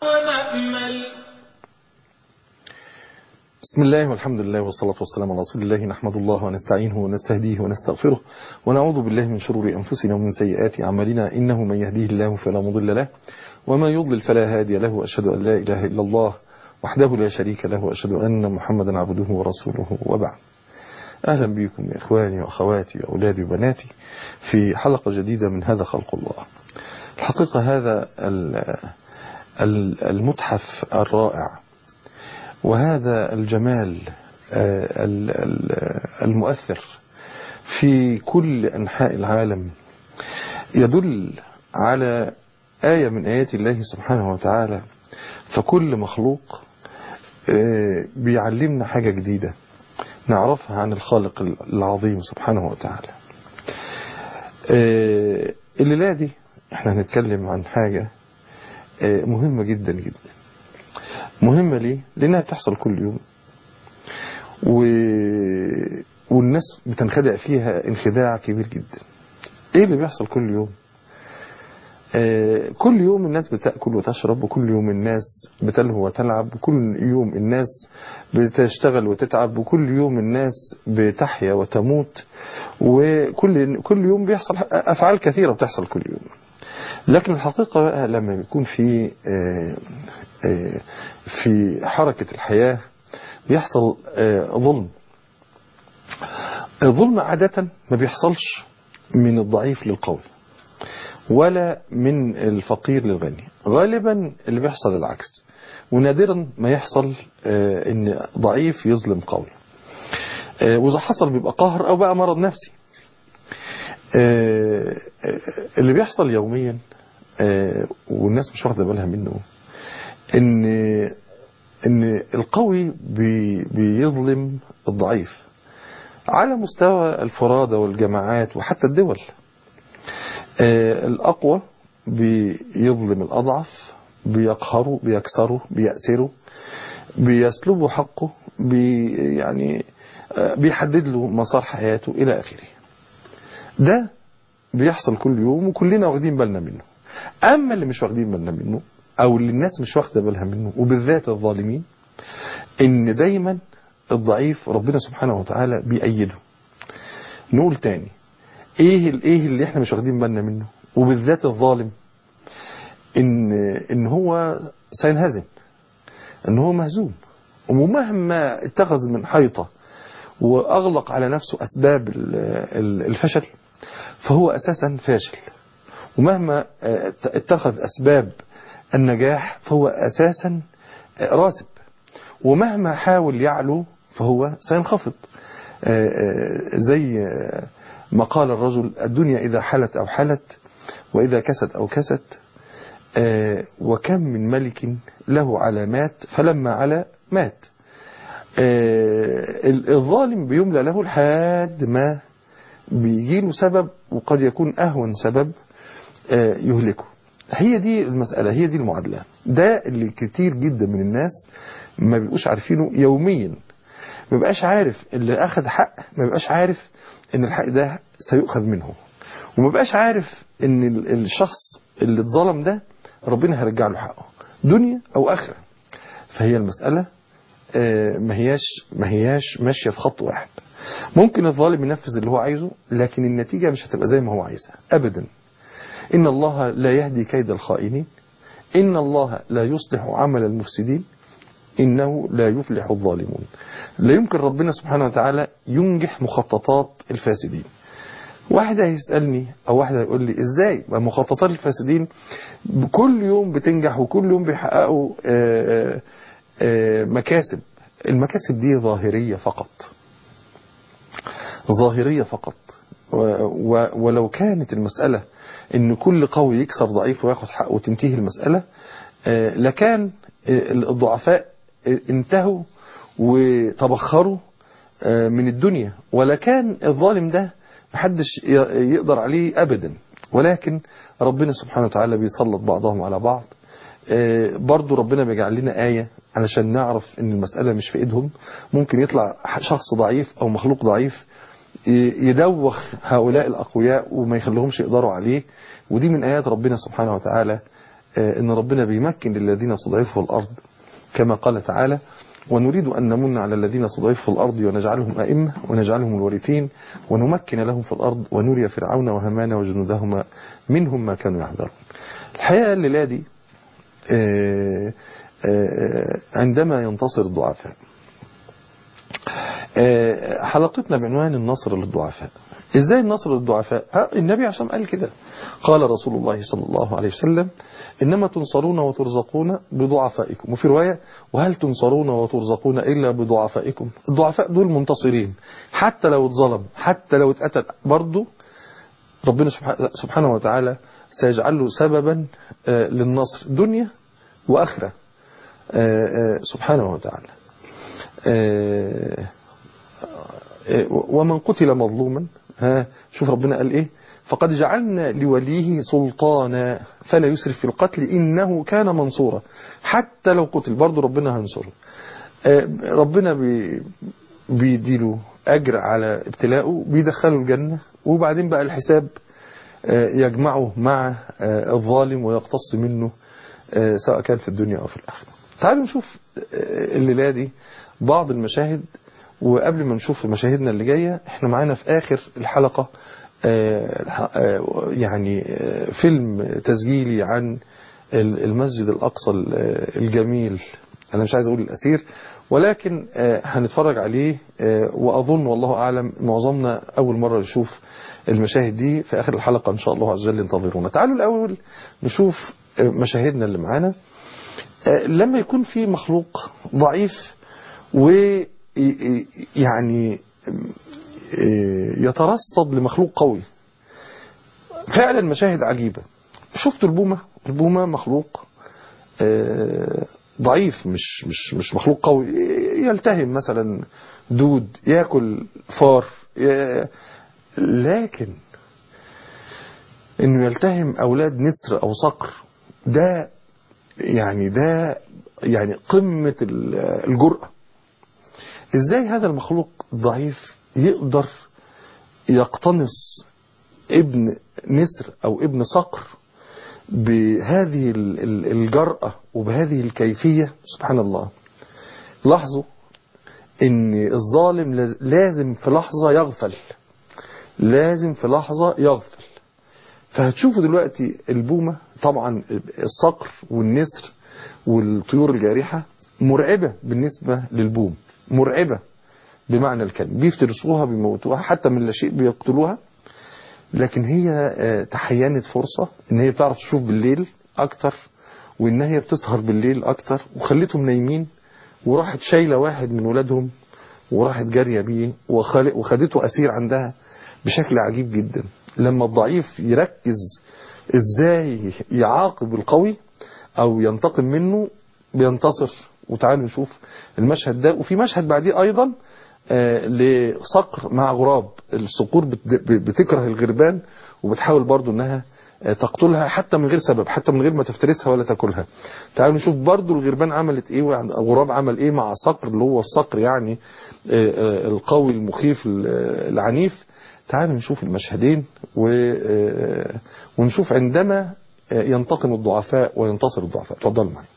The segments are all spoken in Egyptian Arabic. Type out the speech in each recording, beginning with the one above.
ونأمل بسم الله والحمد لله والصلاة والسلام على رسول الله نحمد الله ونستعينه ونستهديه ونستغفره ونعوذ بالله من شرور أنفسنا ومن سيئات أعمالنا إنه من يهديه الله فلا مضل له وما يضلل فلا هادي له وأشهد أن لا إله إلا الله وحده لا شريك له وأشهد أن محمدا عبده ورسوله وبعد أهلا بكم يا إخواني وأخواتي وأولادي وبناتي في حلقة جديدة من هذا خلق الله الحقيقة هذا المتحف الرائع وهذا الجمال المؤثر في كل أنحاء العالم يدل على آية من آيات الله سبحانه وتعالى فكل مخلوق بيعلمنا حاجة جديدة نعرفها عن الخالق العظيم سبحانه وتعالى الليلة دي احنا هنتكلم عن حاجة مهمة جدا جدا مهمة ليه لانها بتحصل كل يوم و... والناس بتنخدع فيها انخداع كبير جدا ايه اللي بيحصل كل يوم آه كل يوم الناس بتأكل وتشرب وكل يوم الناس بتلهو وتلعب وكل يوم الناس بتشتغل وتتعب وكل يوم الناس بتحيا وتموت وكل كل يوم بيحصل أفعال كثيرة بتحصل كل يوم لكن الحقيقة بقى لما بيكون في آه آه في حركة الحياة بيحصل ظلم الظلم عادة ما بيحصلش من الضعيف للقوي ولا من الفقير للغني غالبا اللي بيحصل العكس ونادرا ما يحصل ان ضعيف يظلم قوي واذا حصل بيبقى قهر او بقى مرض نفسي اللي بيحصل يوميا والناس مش واخده بالها منه ان ان القوي بي بيظلم الضعيف على مستوى الفرادى والجماعات وحتى الدول الأقوى بيظلم الأضعف بيقهره بيكسره بيأسره بيسلبه حقه بي يعني بيحدد له مسار حياته إلى آخره ده بيحصل كل يوم وكلنا واخدين بالنا منه أما اللي مش واخدين بالنا منه أو اللي الناس مش واخدة بالها منه وبالذات الظالمين إن دايما الضعيف ربنا سبحانه وتعالى بيأيده نقول تاني ايه الايه اللي احنا مش واخدين بالنا منه وبالذات الظالم ان ان هو سينهزم ان هو مهزوم ومهما اتخذ من حيطه واغلق على نفسه اسباب الفشل فهو اساسا فاشل ومهما اتخذ اسباب النجاح فهو اساسا راسب ومهما حاول يعلو فهو سينخفض زي ما قال الرجل الدنيا إذا حلت أو حلت وإذا كست أو كست وكم من ملك له علامات فلما على مات الظالم بيملى له لحد ما بيجيله سبب وقد يكون أهون سبب يهلكه هي دي المسألة هي دي المعادلة ده اللي كتير جدا من الناس ما بيبقوش عارفينه يوميا ما بيبقاش عارف اللي أخذ حق ما بيبقاش عارف ان الحق ده سيؤخذ منه وما بقاش عارف ان الشخص اللي اتظلم ده ربنا هيرجع له حقه دنيا او اخره فهي المسألة ما هياش ما هياش ماشية في خط واحد ممكن الظالم ينفذ اللي هو عايزه لكن النتيجة مش هتبقى زي ما هو عايزها ابدا ان الله لا يهدي كيد الخائنين ان الله لا يصلح عمل المفسدين إنه لا يفلح الظالمون لا يمكن ربنا سبحانه وتعالى ينجح مخططات الفاسدين واحد هيسألني أو واحد هيقول لي إزاي ما مخططات الفاسدين كل يوم بتنجح وكل يوم بيحققوا آآ آآ مكاسب المكاسب دي ظاهرية فقط ظاهرية فقط ولو كانت المسألة ان كل قوي يكسر ضعيف وياخد حقه وتنتهي المسألة لكان الضعفاء انتهوا وتبخروا من الدنيا ولا كان الظالم ده محدش يقدر عليه أبدا ولكن ربنا سبحانه وتعالى بيسلط بعضهم على بعض برضو ربنا بيجعل لنا آية علشان نعرف ان المسألة مش في ايدهم ممكن يطلع شخص ضعيف او مخلوق ضعيف يدوخ هؤلاء الأقوياء وما يخليهمش يقدروا عليه ودي من آيات ربنا سبحانه وتعالى ان ربنا بيمكن للذين استضعفوا في الارض كما قال تعالى ونريد أن نمن على الذين استضعفوا في الأرض ونجعلهم أئمة ونجعلهم الوارثين ونمكن لهم في الأرض ونري فرعون وهامان وجنودهما منهم ما كانوا يحذرون الحقيقة الليلة دي آه، آه، عندما ينتصر الضعفاء آه، حلقتنا بعنوان النصر للضعفاء ازاي النصر للضعفاء ها النبي عشان قال كده قال رسول الله صلى الله عليه وسلم انما تنصرون وترزقون بضعفائكم وفي روايه وهل تنصرون وترزقون الا بضعفائكم الضعفاء دول منتصرين حتى لو اتظلم حتى لو اتقتل برضه ربنا سبحانه- سبحانه وتعالى سيجعل له سببا آه، للنصر دنيا واخره آه، آه، سبحانه وتعالى آه، آه، ومن قتل مظلوما ها شوف ربنا قال ايه فقد جعلنا لوليه سلطانا فلا يسرف في القتل انه كان منصورا حتى لو قتل برضه ربنا هينصره آه، ربنا بي بيديله اجر على ابتلاءه بيدخله الجنه وبعدين بقى الحساب آه، يجمعه مع آه، الظالم ويقتص منه آه، سواء كان في الدنيا او في الاخره تعالوا نشوف آه، الليله دي بعض المشاهد وقبل ما نشوف مشاهدنا اللي جايه احنا معانا في اخر الحلقه آه، آه، يعني آه، فيلم تسجيلي عن ال- المسجد الاقصى ال- آه، الجميل انا مش عايز اقول الاسير ولكن آه، هنتفرج عليه آه، واظن والله اعلم معظمنا اول مره نشوف المشاهد دي في اخر الحلقه ان شاء الله عز وجل انتظرونا تعالوا الاول نشوف آه، مشاهدنا اللي معانا آه، لما يكون في مخلوق ضعيف ويعني يترصد لمخلوق قوي فعلا مشاهد عجيبة شفتوا البومة البومة مخلوق آه، ضعيف مش مش مش مخلوق قوي يلتهم مثلا دود ياكل فار ي- لكن انه يلتهم اولاد نسر او صقر ده يعني ده يعني قمة ال- الجرأة ازاي هذا المخلوق الضعيف يقدر يقتنص ابن نسر او ابن صقر بهذه ال- ال- الجرأة وبهذه الكيفية سبحان الله لاحظوا ان الظالم لاز- لازم في لحظة يغفل لازم في لحظة يغفل فهتشوفوا دلوقتي البومة طبعا الصقر والنسر والطيور الجارحة مرعبة بالنسبة للبوم مرعبة بمعنى الكلمة بيفترسوها بيموتوها حتى من لا شيء بيقتلوها لكن هي آه، تحينت فرصة ان هي بتعرف تشوف بالليل اكتر وان هي بتسهر بالليل اكتر وخلتهم نايمين وراحت شايلة واحد من ولادهم وراحت جارية بيه وخل- وخدته اسير عندها بشكل عجيب جدا لما الضعيف يركز ازاي يعاقب القوي او ينتقم منه بينتصر وتعالوا نشوف المشهد ده وفي مشهد بعديه ايضا آه، لصقر مع غراب الصقور بت- بتكره الغربان وبتحاول برضو انها آه، تقتلها حتى من غير سبب حتى من غير ما تفترسها ولا تاكلها تعالوا نشوف برضو الغربان عملت ايه والغراب عمل ايه مع صقر اللي هو الصقر يعني آه، آه، القوي المخيف ال- آه، العنيف تعالوا نشوف المشهدين و- آه، ونشوف عندما آه، ينتقم الضعفاء وينتصر الضعفاء اتفضلوا معايا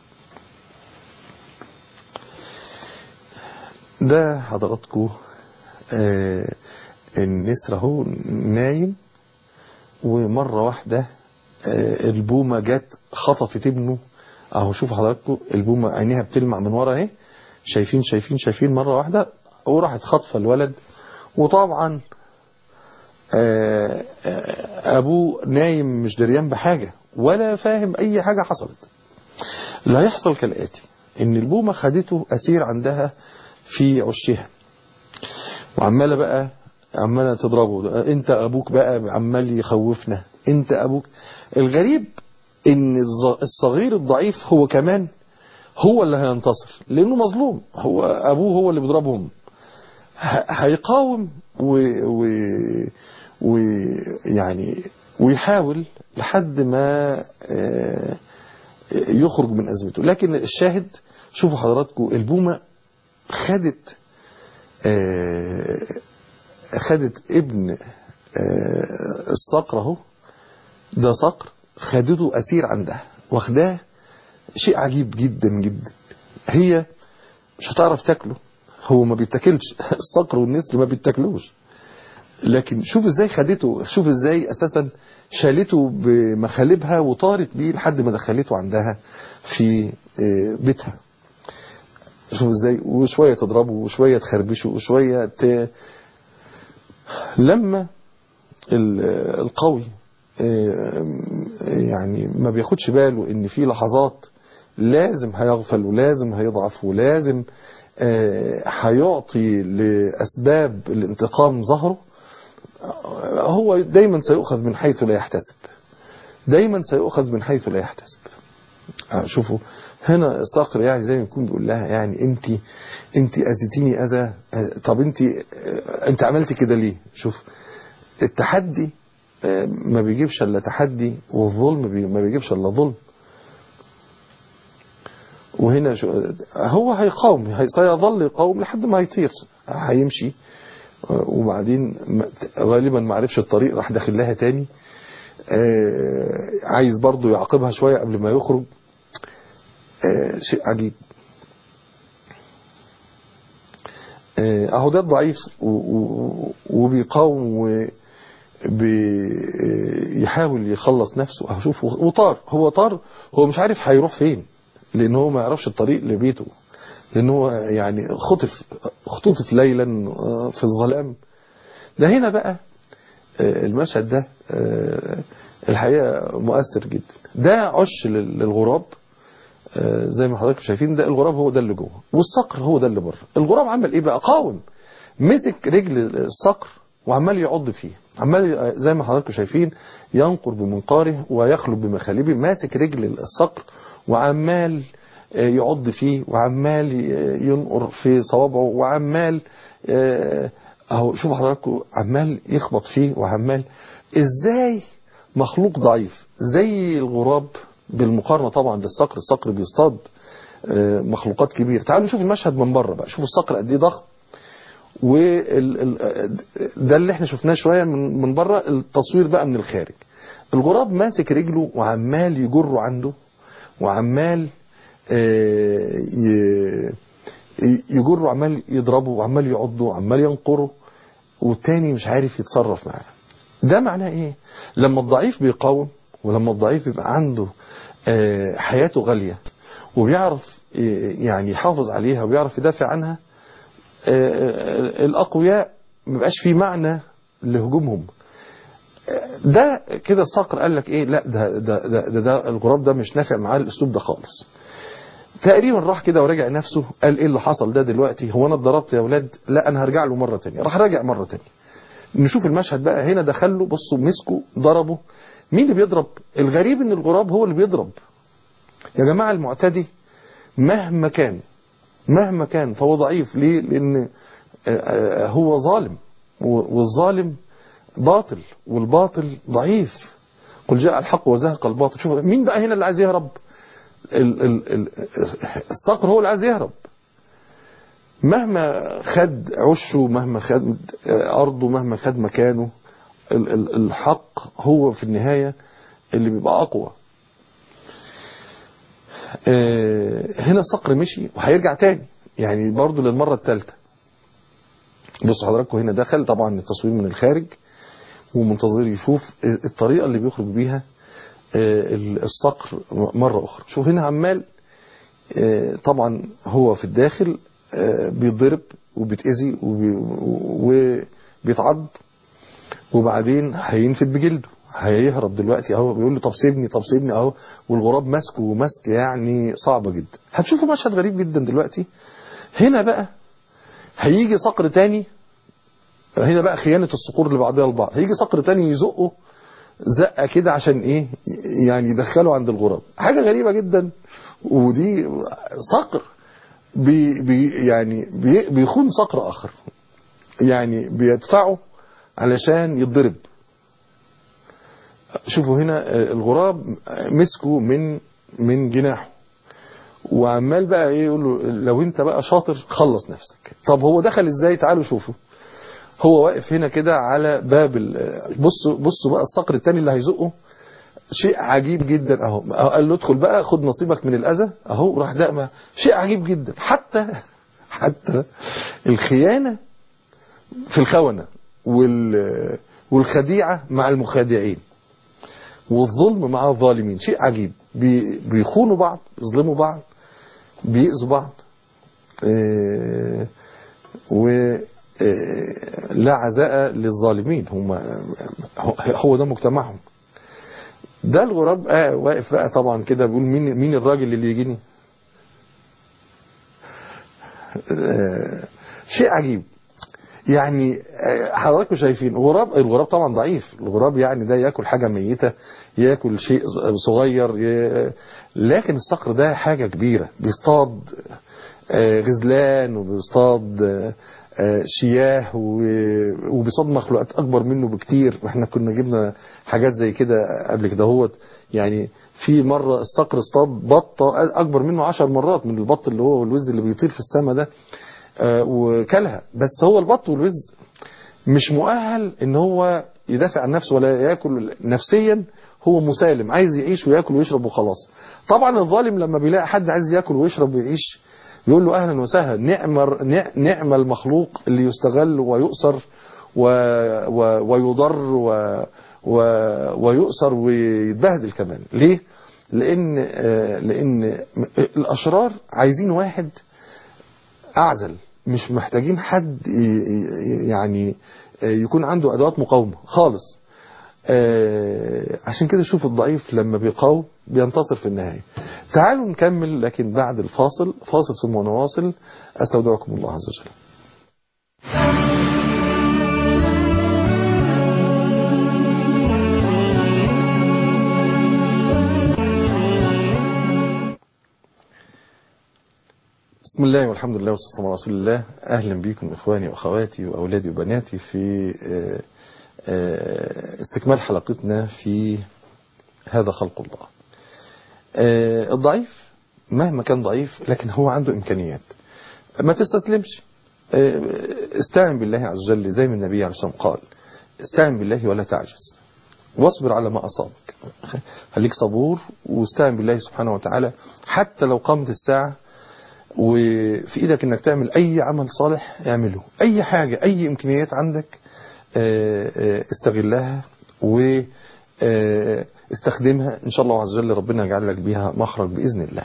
ده حضراتكم آه، النسر اهو نايم ومرة واحدة آه، البومة جت خطفت ابنه اهو شوفوا حضراتكم البومة عينيها بتلمع من ورا اهي شايفين شايفين شايفين مرة واحدة وراحت خاطفة الولد وطبعا آه، آه، ابوه نايم مش دريان بحاجة ولا فاهم اي حاجة حصلت اللي هيحصل كالآتي ان البومة خدته اسير عندها في عشها وعمالة بقى عمالة تضربه انت ابوك بقى عمال يخوفنا انت ابوك الغريب ان الظ- الصغير الضعيف هو كمان هو اللي هينتصر لانه مظلوم هو ابوه هو اللي بيضربهم ه- هيقاوم و, و... و... يعني ويحاول لحد ما آه، يخرج من أزمته لكن الشاهد شوفوا حضراتكم البومة خدت آه، خدت ابن آه، الصقر اهو ده صقر خدته أسير عندها واخداه شيء عجيب جدا جدا هي مش هتعرف تاكله هو ما بيتاكلش الصقر والنسر ما بيتاكلوش لكن شوف ازاي خدته شوف ازاي اساسا شالته بمخالبها وطارت بيه لحد ما دخلته عندها في بيتها شوف ازاي وشويه تضربه وشويه تخربشه وشويه ت... لما القوي يعني ما بياخدش باله ان في لحظات لازم هيغفل ولازم هيضعف ولازم هيعطي لأسباب الانتقام ظهره هو دايما سيؤخذ من حيث لا يحتسب دايما سيؤخذ من حيث لا يحتسب شوفوا هنا الصقر يعني زي ما يكون بيقول لها يعني انت انت اذيتيني اذى طب انت انت عملتي كده ليه شوف التحدي ما بيجيبش الا تحدي والظلم ما بيجيبش الا ظلم وهنا هو هيقاوم سيظل يقاوم لحد ما يطير هيمشي وبعدين غالبا ما عرفش الطريق راح داخل لها تاني عايز برضه يعاقبها شوية قبل ما يخرج شيء عجيب اهو ده الضعيف وبيقاوم وبيحاول يخلص نفسه اهو شوف وطار هو طار هو مش عارف هيروح فين لان هو ما يعرفش الطريق لبيته لان هو يعني خطف خطوطف ليلا في الظلام ده هنا بقى المشهد ده الحقيقة مؤثر جدا ده عش للغراب زي ما حضراتكم شايفين ده الغراب هو ده اللي جوه والصقر هو ده اللي بره الغراب عمل ايه بقى قاوم مسك رجل الصقر وعمال يعض فيه عمال زي ما حضراتكم شايفين ينقر بمنقاره ويخلب بمخالبه ماسك رجل الصقر وعمال يعض فيه وعمال ينقر في صوابعه وعمال اهو شوفوا حضراتكم عمال يخبط فيه وعمال ازاي مخلوق ضعيف زي الغراب بالمقارنة طبعا للصقر الصقر بيصطاد مخلوقات كبيرة تعالوا نشوف المشهد من بره بقى شوفوا الصقر قد ايه ضخم ده اللي احنا شفناه شوية من من بره التصوير بقى من الخارج الغراب ماسك رجله وعمال يجره عنده وعمال يجره وعمال يضربه وعمال يعضه وعمال ينقره والتاني مش عارف يتصرف معاه ده معناه ايه لما الضعيف بيقاوم ولما الضعيف بيبقى عنده حياته غالية وبيعرف يعني يحافظ عليها وبيعرف يدافع عنها الأقوياء مبقاش في معنى لهجومهم ده كده الصقر قال لك ايه لا ده ده ده, ده, ده الغراب ده مش نافع معاه الاسلوب ده خالص تقريبا راح كده وراجع نفسه قال ايه اللي حصل ده دلوقتي هو انا اتضربت يا اولاد لا انا هرجع له مره ثانيه راح راجع مره ثانيه نشوف المشهد بقى هنا دخله بصوا مسكه ضربه مين اللي بيضرب الغريب ان الغراب هو اللي بيضرب يا جماعه المعتدي مهما كان مهما كان فهو ضعيف ليه لان هو ظالم والظالم باطل والباطل ضعيف قل جاء الحق وزهق الباطل شوف مين بقى هنا اللي عايز يهرب ال ال ال الصقر هو اللي عايز يهرب مهما خد عشه مهما خد أرضه مهما خد مكانه ال ال الحق هو في النهاية اللي بيبقى أقوى هنا الصقر مشي وهيرجع تاني يعني برضه للمرة الثالثة بصوا حضراتكم هنا دخل طبعا التصوير من الخارج ومنتظر يشوف الطريقة اللي بيخرج بيها الصقر مرة أخرى شوف هنا عمال طبعا هو في الداخل بيتضرب وبيتأذي وبيتعض وبعدين هينفد بجلده هيهرب دلوقتي اهو بيقول له طب سيبني طب سيبني اهو والغراب ماسكه وماسك يعني صعبة جدا هتشوفوا مشهد غريب جدا دلوقتي هنا بقى هيجي صقر تاني هنا بقى خيانة الصقور اللي بعضها البعض هيجي صقر تاني يزقه زقة كده عشان ايه يعني يدخله عند الغراب حاجة غريبة جدا ودي صقر بي بي يعني بي بيخون صقر اخر يعني بيدفعه علشان يتضرب شوفوا هنا الغراب مسكه من من جناحه وعمال بقى ايه يقول له لو انت بقى شاطر خلص نفسك طب هو دخل ازاي تعالوا شوفوا هو واقف هنا كده على باب بصوا بصوا بقى الصقر التاني اللي هيزقه شيء عجيب جدا اهو أهو قال له ادخل بقى خد نصيبك من الاذى اهو راح دقمه شيء عجيب جدا حتى حتى الخيانه في الخونه وال والخديعه مع المخادعين والظلم مع الظالمين شيء عجيب بي- بيخونوا بعض بيظلموا بعض بيأذوا بعض آه، و آه، لا عزاء للظالمين هم هو ده مجتمعهم ده الغراب آه واقف بقى طبعا كده بيقول مين مين الراجل اللي يجيني آه، شيء عجيب يعني آه، حضراتكم شايفين غراب الغراب طبعا ضعيف الغراب يعني ده ياكل حاجه ميته ياكل شيء صغير ي... لكن الصقر ده حاجه كبيره بيصطاد آه، غزلان وبيصطاد آه، آه، شياه و- وبيصطاد مخلوقات اكبر منه بكتير احنا كنا جبنا حاجات زي كده قبل كده هوت يعني في مرة الصقر اصطاد بطة أكبر منه عشر مرات من البط اللي هو الوز اللي بيطير في السماء ده آه، وكلها بس هو البط والوز مش مؤهل ان هو يدافع عن نفسه ولا ياكل نفسيا هو مسالم عايز يعيش وياكل ويشرب وخلاص طبعا الظالم لما بيلاقي حد عايز ياكل ويشرب ويعيش يقول له اهلا وسهلا نعم نعم المخلوق اللي يستغل ويؤسر و و ويضر و و ويؤسر ويتبهدل كمان ليه لان آه، لان الاشرار عايزين واحد اعزل مش محتاجين حد ي- ي- يعني يكون عنده ادوات مقاومه خالص آه، عشان كده شوف الضعيف لما بيقاوم بينتصر في النهايه تعالوا نكمل لكن بعد الفاصل فاصل ثم نواصل استودعكم الله عز وجل بسم الله والحمد لله والصلاة على رسول الله أهلا بكم إخواني وأخواتي وأولادي وبناتي في آه، آه، استكمال حلقتنا في هذا خلق الله آه، الضعيف مهما كان ضعيف لكن هو عنده إمكانيات ما تستسلمش آه، استعن بالله عز وجل زي ما النبي عليه الصلاة والسلام قال استعن بالله ولا تعجز واصبر على ما أصابك خليك صبور واستعن بالله سبحانه وتعالى حتى لو قامت الساعة وفي ايدك انك تعمل اي عمل صالح اعمله اي حاجة اي امكانيات عندك آه، آه، استغلها واستخدمها ان شاء الله عز وجل ربنا يجعل لك بيها مخرج باذن الله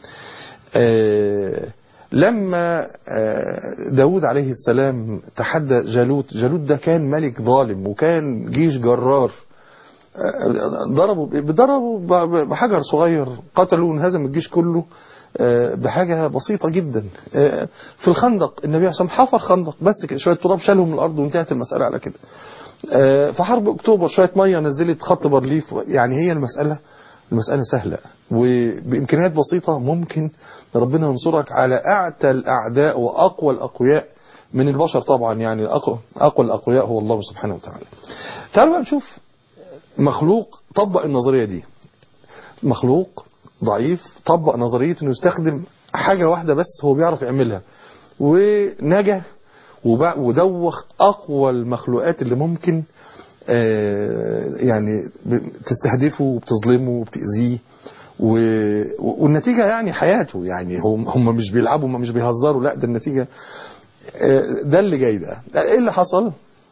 آه، لما آه، داود عليه السلام تحدى جالوت جالوت ده كان ملك ظالم وكان جيش جرار آه، ضربوا ضربوا ب- بحجر صغير قتلوا انهزم الجيش كله آه، بحاجة بسيطة جدا آه، في الخندق النبي عليه الصلاة والسلام حفر خندق بس كده شوية تراب شالهم من الأرض وانتهت المسألة على كده آه، في حرب أكتوبر شوية مية نزلت خط بارليف يعني هي المسألة المسألة سهلة وبإمكانيات بسيطة ممكن ربنا ينصرك على أعتى الأعداء وأقوى الأقوياء من البشر طبعا يعني أقوى, أقوى الأقوياء هو الله سبحانه وتعالى تعالوا بقى نشوف مخلوق طبق النظرية دي مخلوق ضعيف طبق نظرية انه يستخدم حاجة واحدة بس هو بيعرف يعملها ونجح وبع- ودوخ اقوى المخلوقات اللي ممكن آه، يعني ب- تستهدفه وبتظلمه وبتأذيه و- والنتيجة يعني حياته يعني هم هم مش بيلعبوا هم مش بيهزروا لا ده النتيجة آه، ده اللي جاي ده ايه اللي حصل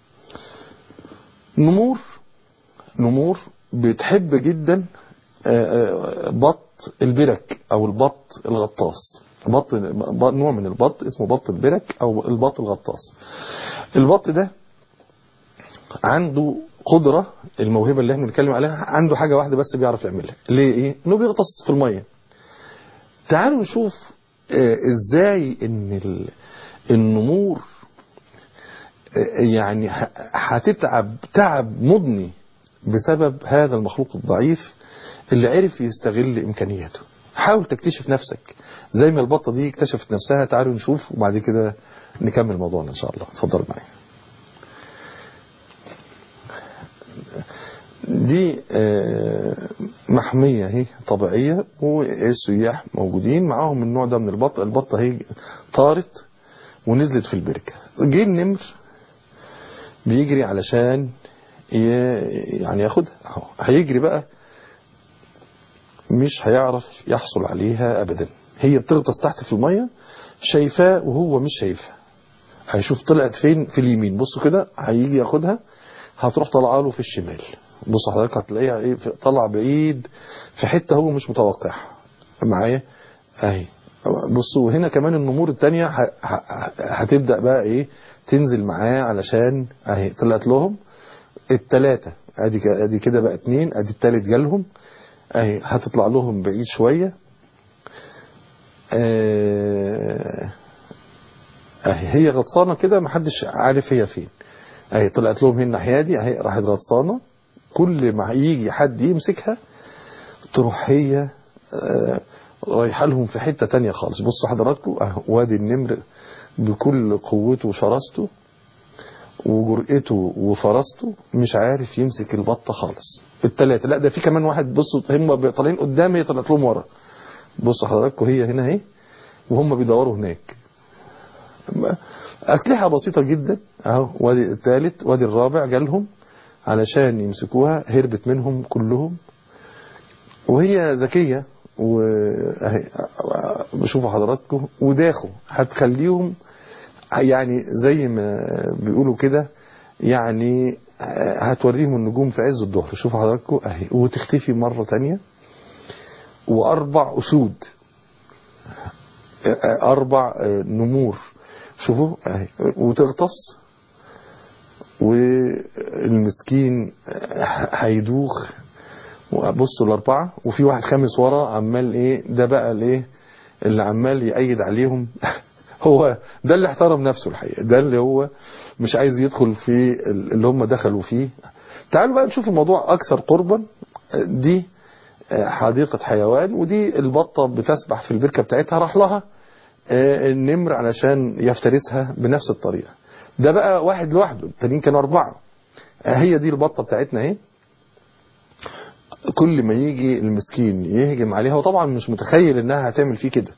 نمور نمور بتحب جدا آه، آه، بط البرك او البط الغطاس بط ب- نوع من البط اسمه بط البرك او البط الغطاس البط ده عنده قدرة الموهبة اللي احنا بنتكلم عليها عنده حاجة واحدة بس بيعرف يعملها اللي هي ايه انه بيغطس في المية تعالوا نشوف آه، ازاي ان ال- النمور آه، يعني ه- هتتعب تعب مضني بسبب هذا المخلوق الضعيف اللي عرف يستغل امكانياته حاول تكتشف نفسك زي ما البطه دي اكتشفت نفسها تعالوا نشوف وبعد كده نكمل موضوعنا ان شاء الله اتفضل معايا دي آه، محمية هي طبيعية والسياح موجودين معاهم النوع ده من البط البطة هي طارت ونزلت في البركة جه النمر بيجري علشان ي- يعني ياخدها أهو. هيجري بقى مش هيعرف يحصل عليها ابدا هي بتغطس تحت في المية شايفاه وهو مش شايفها هيشوف طلعت فين في اليمين بصوا كده هيجي ياخدها هتروح طالعه له في الشمال بص حضرتك هتلاقيها ايه في- طلع بعيد في حته هو مش متوقعها معايا اهي بصوا هنا كمان النمور التانية ه- ه- هتبدأ بقى ايه تنزل معاه علشان اهي طلعت لهم التلاتة ادي ك- ادي كده بقى اتنين ادي التالت جالهم اهي هتطلع لهم بعيد شوية آه، اهي هي غطسانة كده محدش عارف هي فين اهي طلعت لهم هنا الناحية دي اهي راحت غطسانة كل ما يجي حد يمسكها تروح هي آه، رايحه لهم في حتة تانية خالص بصوا حضراتكم اهو وادي النمر بكل قوته وشراسته وجرأته وفراسته مش عارف يمسك البطة خالص التلاتة لا ده في كمان واحد بصوا هم طالعين قدام هي طلعت لهم ورا بصوا حضراتكم هي هنا اهي وهم بيدوروا هناك أسلحة بسيطة جدا اهو وادي الثالث وادي الرابع جالهم علشان يمسكوها هربت منهم كلهم وهي ذكية وأهي بشوفوا حضراتكم وداخوا هتخليهم يعني زي ما بيقولوا كده يعني هتوريهم النجوم في عز الظهر شوفوا حضراتكم اهي وتختفي مرة تانية وأربع أسود أربع نمور شوفوا اهي وتغطس والمسكين هيدوخ بصوا الأربعة وفي واحد خامس ورا عمال إيه ده بقى الإيه اللي عمال يأيد عليهم هو ده اللي احترم نفسه الحقيقة ده اللي هو مش عايز يدخل في اللي هم دخلوا فيه تعالوا بقى نشوف الموضوع أكثر قربا دي حديقة حيوان ودي البطة بتسبح في البركة بتاعتها راح لها النمر علشان يفترسها بنفس الطريقة ده بقى واحد لوحده التانيين كانوا أربعة هي دي البطة بتاعتنا اهي كل ما يجي المسكين يهجم عليها وطبعا مش متخيل انها هتعمل فيه كده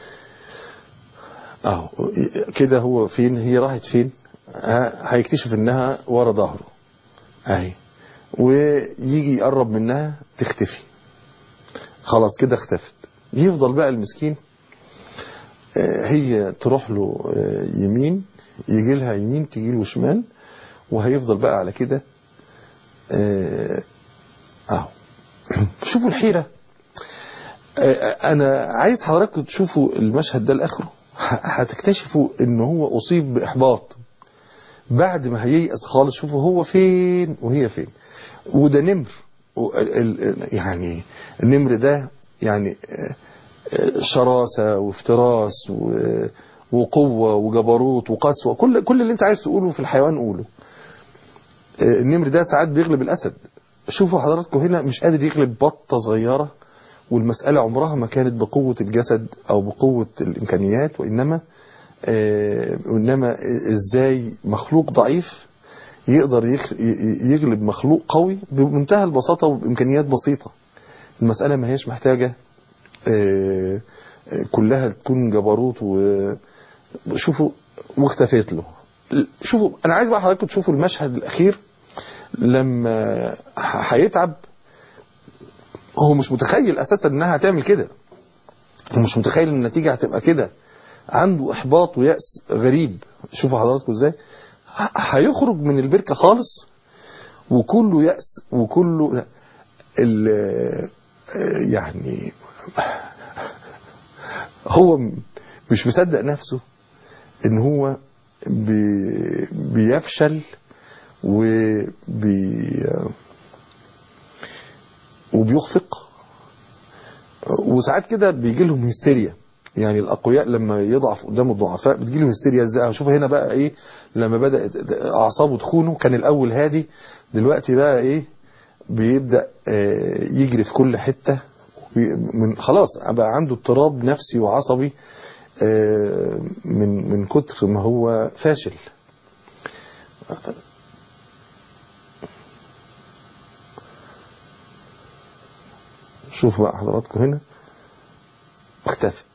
اهو كده هو فين هي راحت فين هيكتشف انها ورا ظهره اهي ويجي يقرب منها تختفي خلاص كده اختفت يفضل بقى المسكين هي تروح له يمين يجي لها يمين تجي له شمال وهيفضل بقى على كده اهو شوفوا الحيرة انا عايز حضراتكم تشوفوا المشهد ده لاخره هتكتشفوا ان هو اصيب باحباط بعد ما هييأس خالص شوفوا هو فين وهي فين وده نمر يعني النمر ده يعني شراسة وافتراس وقوة وجبروت وقسوة كل كل اللي انت عايز تقوله في الحيوان قوله النمر ده ساعات بيغلب الأسد شوفوا حضراتكم هنا مش قادر يغلب بطة صغيرة والمسألة عمرها ما كانت بقوة الجسد أو بقوة الإمكانيات وإنما وإنما إزاي مخلوق ضعيف يقدر يغلب مخلوق قوي بمنتهى البساطة وبإمكانيات بسيطة المسألة ما هيش محتاجة كلها تكون جبروت وشوفوا واختفيت له شوفوا انا عايز بقى حضراتكم تشوفوا المشهد الاخير لما هيتعب هو مش متخيل اساسا انها هتعمل كده هو مش متخيل ان النتيجه هتبقى كده عنده احباط ويأس غريب شوفوا حضراتكم ازاي هيخرج من البركه خالص وكله يأس وكله يعني هو مش مصدق نفسه ان هو بي بيفشل وبي وبيخفق وساعات كده بيجي لهم هستيريا يعني الاقوياء لما يضعف قدام الضعفاء بتجي له هستيريا ازاي شوف هنا بقى ايه لما بدات اعصابه تخونه كان الاول هادي دلوقتي بقى ايه بيبدا يجري في كل حته من خلاص بقى عنده اضطراب نفسي وعصبي من من كتر ما هو فاشل شوفوا بقى حضراتكم هنا اختفت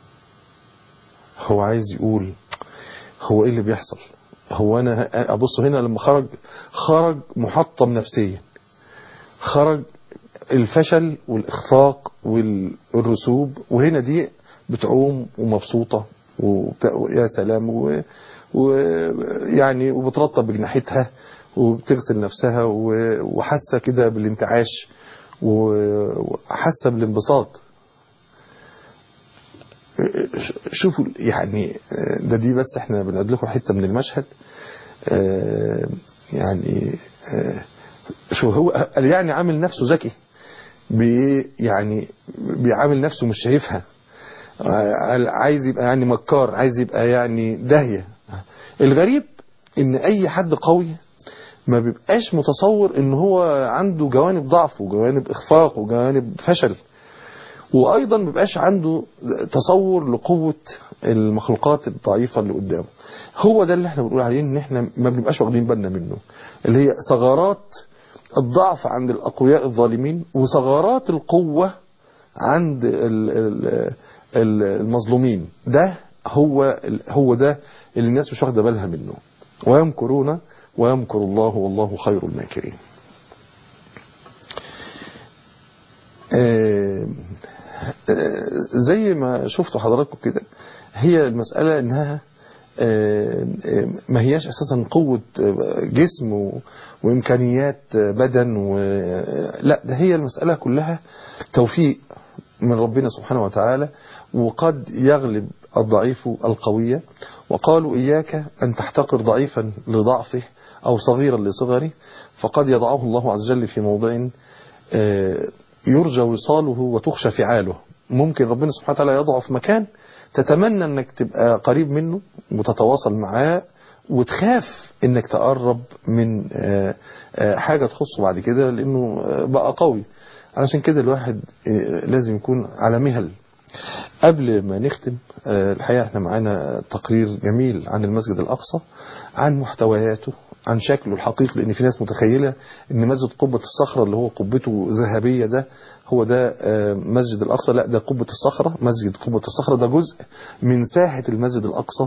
هو عايز يقول هو ايه اللي بيحصل هو انا ابص هنا لما خرج خرج محطم نفسيا خرج الفشل والإخفاق والرسوب وهنا دي بتعوم ومبسوطة ويا سلام ويعني وبترطب بجناحتها وبتغسل نفسها وحاسه كده بالانتعاش وحاسه بالانبساط شوفوا يعني ده دي بس احنا بنقعد لكم حته من المشهد يعني شو هو قال يعني عامل نفسه ذكي بي يعني بيعامل نفسه مش شايفها عايز يبقى يعني مكار عايز يبقى يعني داهيه الغريب ان اي حد قوي ما بيبقاش متصور ان هو عنده جوانب ضعف وجوانب اخفاق وجوانب فشل وايضا ما بيبقاش عنده تصور لقوة المخلوقات الضعيفة اللي قدامه هو ده اللي احنا بنقول عليه ان احنا ما بنبقاش واخدين بالنا منه اللي هي ثغرات الضعف عند الاقوياء الظالمين وثغرات القوة عند المظلومين ده هو هو ده اللي الناس مش واخده بالها منه ويمكرون ويمكر الله والله خير الماكرين زي ما شفتوا حضراتكم كده هي المسألة انها ما هياش اساسا قوة جسم وامكانيات بدن و... لا ده هي المسألة كلها توفيق من ربنا سبحانه وتعالى وقد يغلب الضعيف القوية وقالوا إياك أن تحتقر ضعيفا لضعفه أو صغيرا لصغره فقد يضعه الله عز وجل في موضع يرجى وصاله وتخشى فعاله ممكن ربنا سبحانه وتعالى يضعه في مكان تتمنى انك تبقى قريب منه وتتواصل معاه وتخاف انك تقرب من حاجة تخصه بعد كده لانه بقى قوي علشان كده الواحد لازم يكون على مهل قبل ما نختم الحقيقة احنا معانا تقرير جميل عن المسجد الأقصى عن محتوياته عن شكله الحقيقي لأن في ناس متخيلة أن مسجد قبة الصخرة اللي هو قبته ذهبية ده هو ده مسجد الأقصى لا ده قبة الصخرة مسجد قبة الصخرة ده جزء من ساحة المسجد الأقصى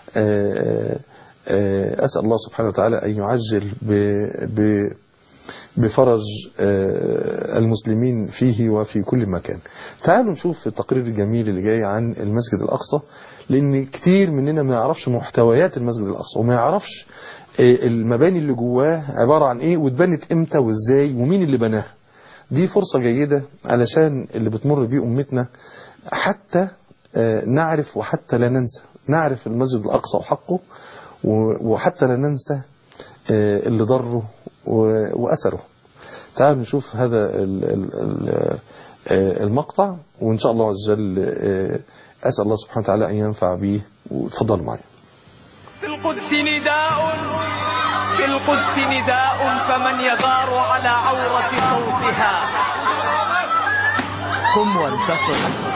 أسأل الله سبحانه وتعالى أن يعجل ب ب بفرج المسلمين فيه وفي كل مكان تعالوا نشوف التقرير الجميل اللي جاي عن المسجد الأقصى لأن كتير مننا ما يعرفش محتويات المسجد الأقصى وما يعرفش المباني اللي جواه عبارة عن ايه واتبنت امتى وازاي ومين اللي بناها دي فرصة جيدة علشان اللي بتمر بيه أمتنا حتى نعرف وحتى لا ننسى نعرف المسجد الأقصى وحقه وحتى لا ننسى اللي ضره وأثره تعالوا نشوف هذا المقطع وإن شاء الله عز وجل أسأل الله سبحانه وتعالى أن ينفع به وتفضلوا معي في القدس نداء في القدس نداء فمن يغار على عورة صوتها قم وانتصر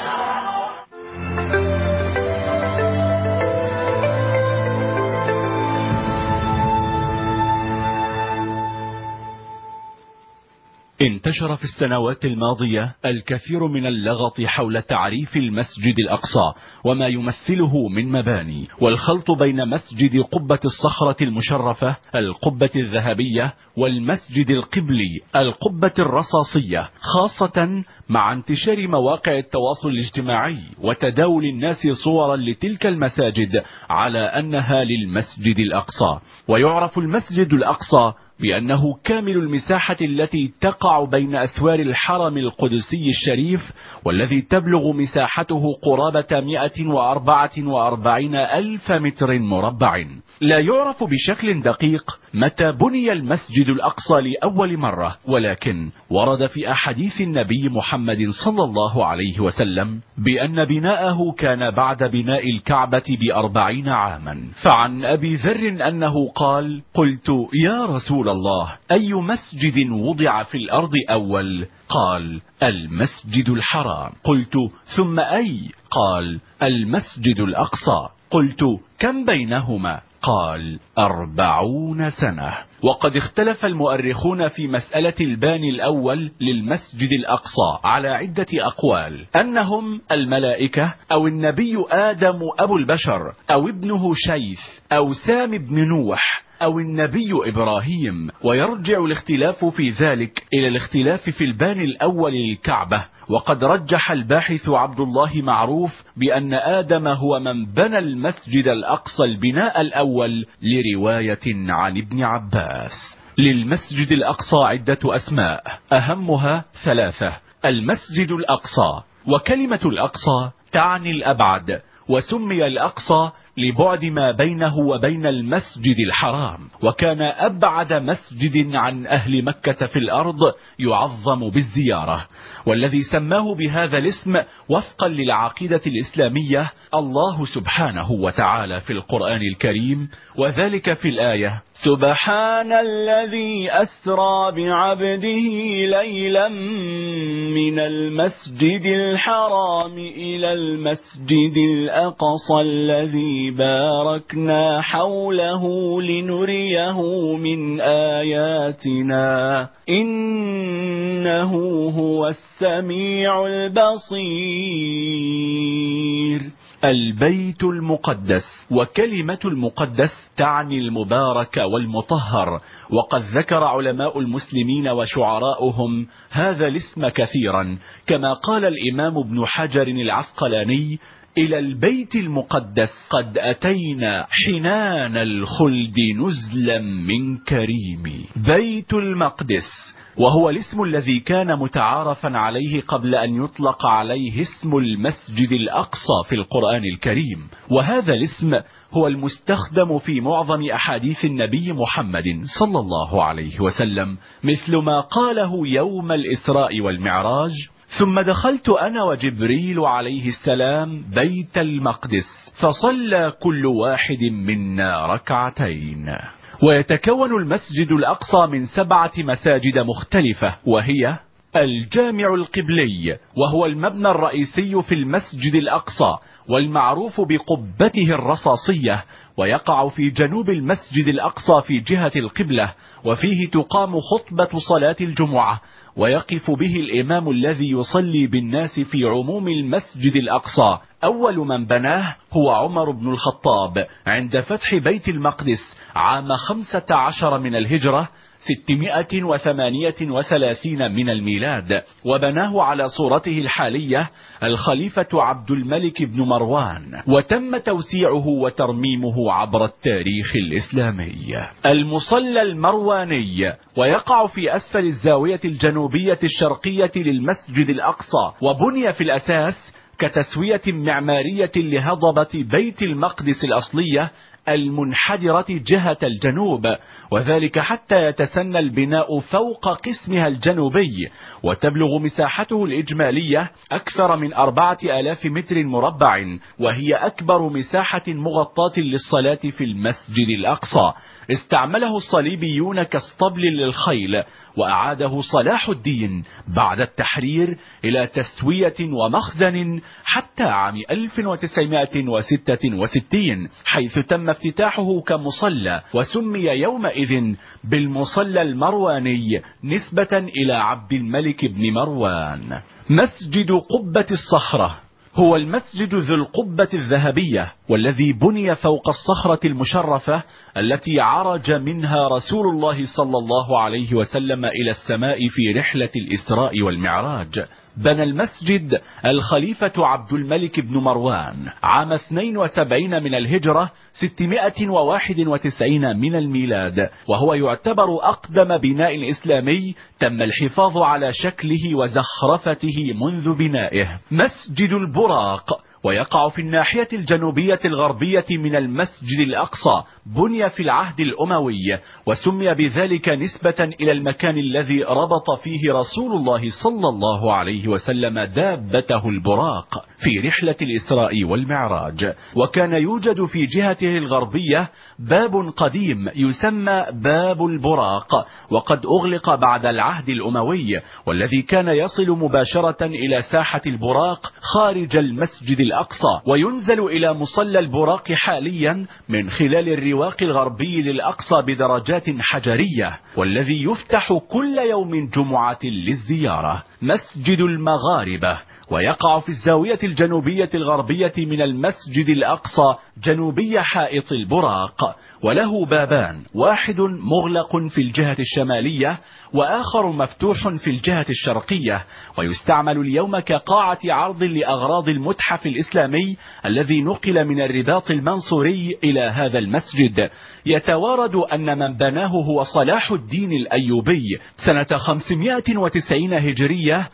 انتشر في السنوات الماضية الكثير من اللغط حول تعريف المسجد الأقصى وما يمثله من مباني والخلط بين مسجد قبة الصخرة المشرفة القبة الذهبية والمسجد القبلي القبة الرصاصية خاصة مع انتشار مواقع التواصل الاجتماعي وتداول الناس صورا لتلك المساجد على أنها للمسجد الأقصى ويعرف المسجد الأقصى بأنه كامل المساحة التي تقع بين أسوار الحرم القدسي الشريف والذي تبلغ مساحته قرابة 144 ألف متر مربع لا يعرف بشكل دقيق متى بني المسجد الأقصى لأول مرة ولكن ورد في أحاديث النبي محمد صلى الله عليه وسلم بأن بناءه كان بعد بناء الكعبة بأربعين عاما فعن أبي ذر أنه قال قلت يا رسول الله أي مسجد وضع في الأرض أول قال المسجد الحرام قلت ثم أي قال المسجد الأقصى قلت كم بينهما قال أربعون سنة وقد اختلف المؤرخون في مسألة الباني الأول للمسجد الأقصى على عدة أقوال أنهم الملائكة أو النبي آدم أبو البشر أو ابنه شيث أو سام بن نوح أو النبي إبراهيم ويرجع الاختلاف في ذلك إلى الاختلاف في البان الأول للكعبة وقد رجح الباحث عبد الله معروف بأن آدم هو من بنى المسجد الأقصى البناء الأول لرواية عن ابن عباس للمسجد الأقصى عدة أسماء أهمها ثلاثة المسجد الأقصى وكلمة الأقصى تعني الأبعد وسمي الأقصى لبعد ما بينه وبين المسجد الحرام وكان أبعد مسجد عن أهل مكة في الأرض يعظم بالزيارة والذي سماه بهذا الاسم وفقا للعقيدة الإسلامية الله سبحانه وتعالى في القرآن الكريم وذلك في الآية سبحان الذي أسرى بعبده ليلا من المسجد الحرام إلى المسجد الأقصى الذي باركنا حوله لنريه من آياتنا إنه هو السميع البصير البيت المقدس وكلمة المقدس تعني المبارك والمطهر وقد ذكر علماء المسلمين وشعراؤهم هذا الاسم كثيرا كما قال الإمام ابن حجر العسقلاني إلى البيت المقدس قد أتينا حنان الخلد نزلا من كريم بيت المقدس وهو الاسم الذي كان متعارفا عليه قبل أن يطلق عليه اسم المسجد الأقصى في القرآن الكريم وهذا الاسم هو المستخدم في معظم أحاديث النبي محمد صلى الله عليه وسلم مثل ما قاله يوم الإسراء والمعراج ثم دخلت أنا وجبريل عليه السلام بيت المقدس فصلى كل واحد منا ركعتين ويتكون المسجد الأقصى من سبعة مساجد مختلفة وهي الجامع القبلي وهو المبنى الرئيسي في المسجد الأقصى والمعروف بقبته الرصاصية ويقع في جنوب المسجد الأقصى في جهة القبلة وفيه تقام خطبة صلاة الجمعة ويقف به الإمام الذي يصلي بالناس في عموم المسجد الأقصى أول من بناه هو عمر بن الخطاب عند فتح بيت المقدس عام خمسة عشر من الهجرة 638 من الميلاد وبناه على صورته الحالية الخليفة عبد الملك بن مروان وتم توسيعه وترميمه عبر التاريخ الإسلامي المصلى المرواني ويقع في أسفل الزاوية الجنوبية الشرقية للمسجد الأقصى وبني في الأساس كتسوية معمارية لهضبة بيت المقدس الأصلية المنحدرة جهة الجنوب وذلك حتى يتسنى البناء فوق قسمها الجنوبي وتبلغ مساحته الإجمالية أكثر من أربعة آلاف متر مربع وهي أكبر مساحة مغطاة للصلاة في المسجد الأقصى استعمله الصليبيون كاسطبل للخيل وأعاده صلاح الدين بعد التحرير إلى تسوية ومخزن حتى عام 1966 حيث تم افتتاحه كمصلى وسمي يومئذ بالمصلى المرواني نسبة إلى عبد الملك بن مروان مسجد قبة الصخرة هو المسجد ذو القبة الذهبية والذي بني فوق الصخرة المشرفة التي عرج منها رسول الله صلى الله عليه وسلم إلى السماء في رحلة الإسراء والمعراج بنى المسجد الخليفة عبد الملك بن مروان عام 72 من الهجرة 691 من الميلاد وهو يعتبر أقدم بناء إسلامي تم الحفاظ على شكله وزخرفته منذ بنائه مسجد البراق ويقع في الناحية الجنوبية الغربية من المسجد الأقصى بني في العهد الأموي وسمي بذلك نسبة إلى المكان الذي ربط فيه رسول الله صلى الله عليه وسلم دابته البراق في رحلة الإسراء والمعراج وكان يوجد في جهته الغربية باب قديم يسمى باب البراق وقد أغلق بعد العهد الأموي والذي كان يصل مباشرة إلى ساحة البراق خارج المسجد الأقصى وينزل إلى مصلى البراق حاليا من خلال الرواق الغربي للأقصى بدرجات حجرية والذي يفتح كل يوم جمعة للزيارة مسجد المغاربة ويقع في الزاوية الجنوبية الغربية من المسجد الأقصى جنوبي حائط البراق وله بابان واحد مغلق في الجهة الشمالية وآخر مفتوح في الجهة الشرقية ويستعمل اليوم كقاعة عرض لأغراض المتحف الإسلامي الذي نقل من الرباط المنصوري إلى هذا المسجد يتوارد أن من بناه هو صلاح الدين الأيوبي سنة 590 هجرية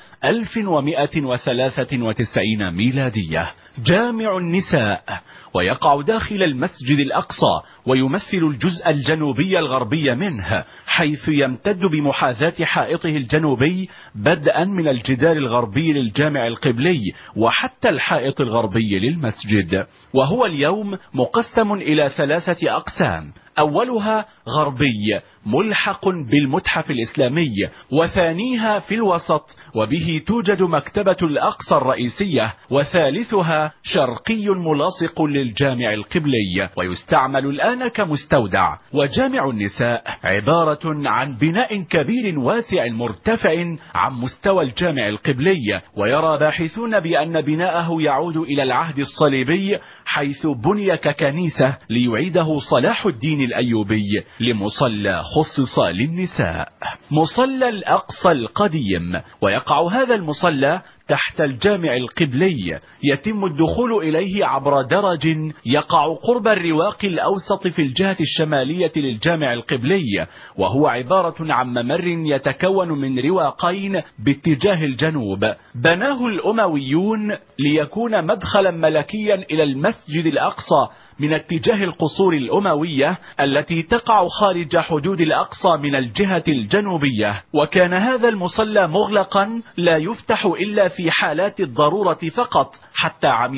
1193 ميلادية جامع النساء ويقع داخل المسجد الأقصى ويمثل الجزء الجنوبي الغربي منه حيث يمتد بمحاذاة حائطه الجنوبي بدءا من الجدار الغربي للجامع القبلي وحتى الحائط الغربي للمسجد وهو اليوم مقسم إلى ثلاثة أقسام أولها غربي ملحق بالمتحف الإسلامي وثانيها في الوسط وبه توجد مكتبة الأقصى الرئيسية وثالثها شرقي ملاصق للجامع القبلي ويستعمل الآن كمستودع وجامع النساء عبارة عن بناء كبير واسع مرتفع عن مستوى الجامع القبلي ويرى باحثون بأن بناءه يعود إلى العهد الصليبي حيث بني ككنيسة ليعيده صلاح الدين الأيوبي لمصلى خصص للنساء مصلى الأقصى القديم ويقع هذا المصلى تحت الجامع القبلي يتم الدخول إليه عبر درج يقع قرب الرواق الأوسط في الجهة الشمالية للجامع القبلي وهو عبارة عن ممر يتكون من رواقين باتجاه الجنوب بناه الأمويون ليكون مدخلا ملكيا إلى المسجد الأقصى من اتجاه القصور الأموية التي تقع خارج حدود الأقصى من الجهة الجنوبية وكان هذا المصلى مغلقا لا يفتح إلا في حالات الضرورة فقط حتى عام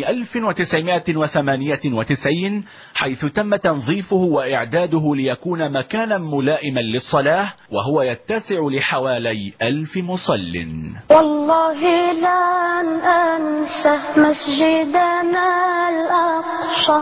1998 حيث تم تنظيفه وإعداده ليكون مكانا ملائما للصلاة وهو يتسع لحوالي ألف مصل والله لن أنسى مسجدنا الأقصى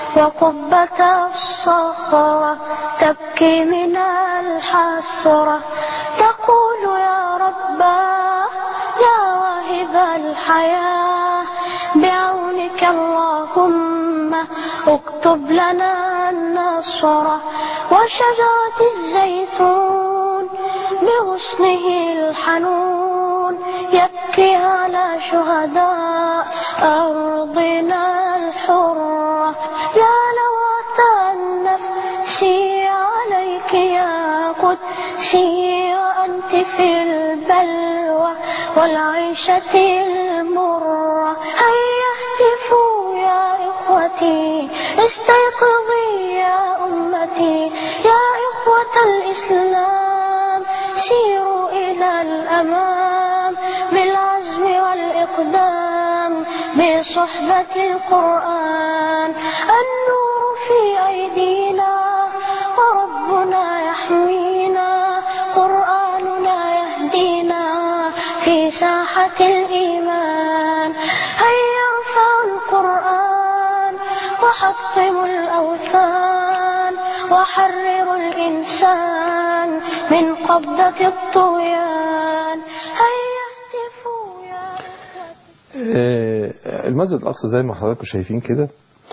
وقبة الصخرة تبكي من الحسرة تقول يا رباه يا واهب الحياة بعونك اللهم اكتب لنا النصر وشجرة الزيتون بغصنه الحنون يبكي على شهداء أرضنا الحرة يا لوعة النفس عليك يا قدسي وأنت في البلوى والعيشة المرة هيا اهتفوا يا إخوتي استيقظي يا أمتي يا إخوة الإسلام سيروا إلى الأمام بالعزم والإقدام بصحبة القرآن النور في أيدينا وربنا يحمينا قرآننا يهدينا في ساحة الإيمان هيا ارفعوا القرآن وحطموا الأوثان وحرروا الإنسان من قبضة الطغيان هيا اهتفوا يا إخوتي آه، المسجد الأقصى زي ما حضراتكم شايفين كده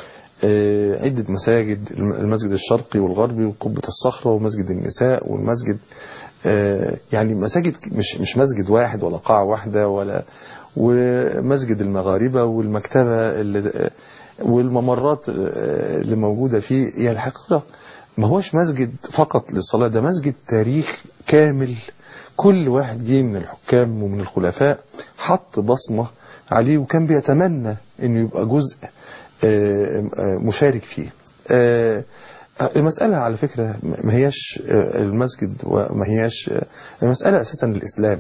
آه، عدة مساجد الم- المسجد الشرقي والغربي وقبة الصخرة ومسجد النساء والمسجد آه، يعني مساجد ك- مش مش مسجد واحد ولا قاعة واحدة ولا ومسجد المغاربة والمكتبة اللي والممرات آه، اللي موجودة فيه هي الحقيقة ما هوش مسجد فقط للصلاة ده مسجد تاريخ كامل كل واحد جه من الحكام ومن الخلفاء حط بصمة عليه وكان بيتمنى انه يبقى جزء آه، آه، مشارك فيه آه، المسألة على فكرة ما هياش آه، المسجد وما هياش آه، المسألة أساسا الإسلام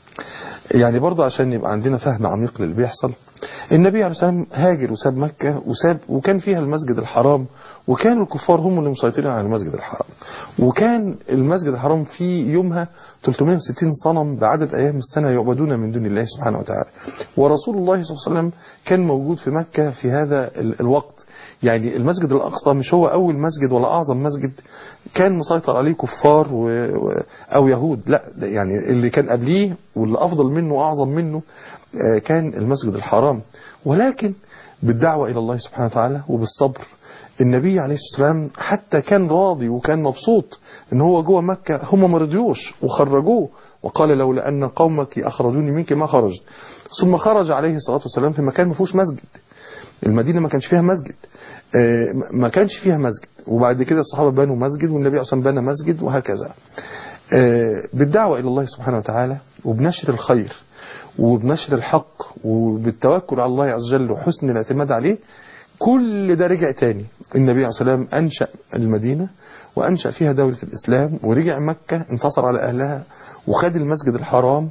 يعني برضه عشان يبقى عندنا فهم عميق للي بيحصل النبي عليه الصلاة والسلام هاجر وساب مكة وساب وكان فيها المسجد الحرام وكان الكفار هم اللي مسيطرين على المسجد الحرام وكان المسجد الحرام فيه يومها 360 صنم بعدد أيام السنة يعبدون من دون الله سبحانه وتعالى ورسول الله صلى الله عليه وسلم كان موجود في مكة في هذا ال- الوقت يعني المسجد الأقصى مش هو أول مسجد ولا أعظم مسجد كان مسيطر عليه كفار و... و... أو يهود لا ده يعني اللي كان قبليه واللي أفضل منه وأعظم منه آه، كان المسجد الحرام ولكن بالدعوة إلى الله سبحانه وتعالى وبالصبر النبي عليه الصلاة والسلام حتى كان راضي وكان مبسوط ان هو جوه مكة هم ما رضيوش وخرجوه وقال لولا ان قومك اخرجوني منك ما خرجت ثم خرج عليه الصلاة والسلام في مكان ما فيهوش مسجد المدينة ما كانش فيها مسجد آه، ما كانش فيها مسجد وبعد كده الصحابة بنوا مسجد والنبي عليه الصلاة والسلام بنى مسجد وهكذا آه، بالدعوة إلى الله سبحانه وتعالى وبنشر الخير وبنشر الحق وبالتوكل على الله عز وجل وحسن الاعتماد عليه كل ده رجع تاني النبي عليه الصلاة والسلام أنشأ المدينة وأنشأ فيها دولة الإسلام ورجع مكة انتصر على أهلها وخد المسجد الحرام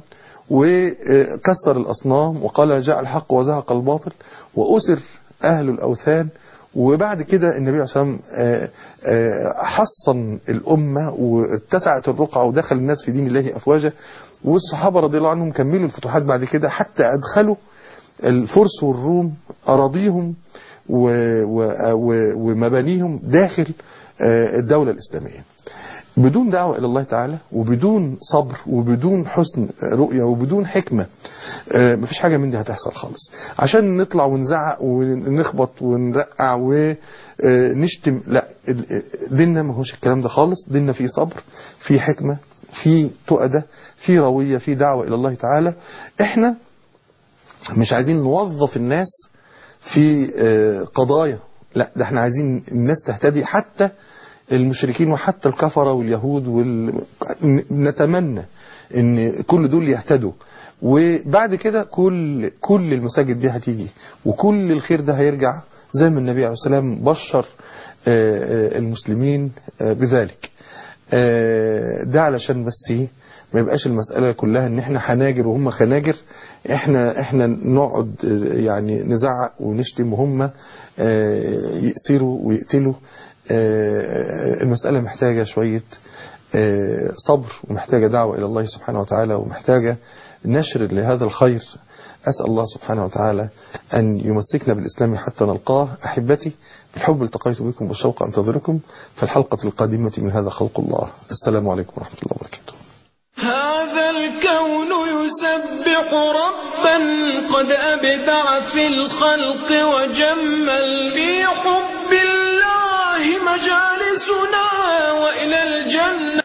وكسر الأصنام وقال جاء الحق وزهق الباطل وأسر أهل الأوثان وبعد كده النبي عليه الصلاة والسلام آه، آه، حصن الأمة واتسعت الرقعة ودخل الناس في دين الله أفواجا والصحابة رضي الله عنهم كملوا الفتوحات بعد كده حتى أدخلوا الفرس والروم أراضيهم و- و- و- ومبانيهم داخل آه، الدولة الإسلامية بدون دعوة إلى الله تعالى وبدون صبر وبدون حسن رؤية وبدون حكمة آه، مفيش حاجة من دي هتحصل خالص عشان نطلع ونزعق ونخبط ونرقع ونشتم لا ال- ديننا ما هوش الكلام ده خالص ديننا فيه صبر فيه حكمة فيه تؤدة فيه روية فيه دعوة إلى الله تعالى احنا مش عايزين نوظف الناس في آه، قضايا لا ده احنا عايزين الناس تهتدي حتى المشركين وحتى الكفرة واليهود وال... ن- نتمنى ان كل دول يهتدوا وبعد كده كل كل المساجد دي هتيجي وكل الخير ده هيرجع زي ما النبي عليه الصلاة والسلام بشر آه، آه، المسلمين آه، بذلك آه، ده علشان بس ايه ما يبقاش المسألة كلها ان احنا حناجر وهم خناجر احنا احنا نقعد آه، يعني نزعق ونشتم وهم آه، يأسروا ويقتلوا آه، المسألة محتاجة شوية آه، صبر ومحتاجة دعوة إلى الله سبحانه وتعالى ومحتاجة نشر لهذا الخير أسأل الله سبحانه وتعالى أن يمسكنا بالإسلام حتى نلقاه أحبتي بالحب التقيت بكم والشوق أنتظركم في الحلقة القادمة من هذا خلق الله السلام عليكم ورحمة الله وبركاته هذا الكون يسبح ربا قد أبدع في الخلق وجمل في حب الله مجالسنا وإلى الجنة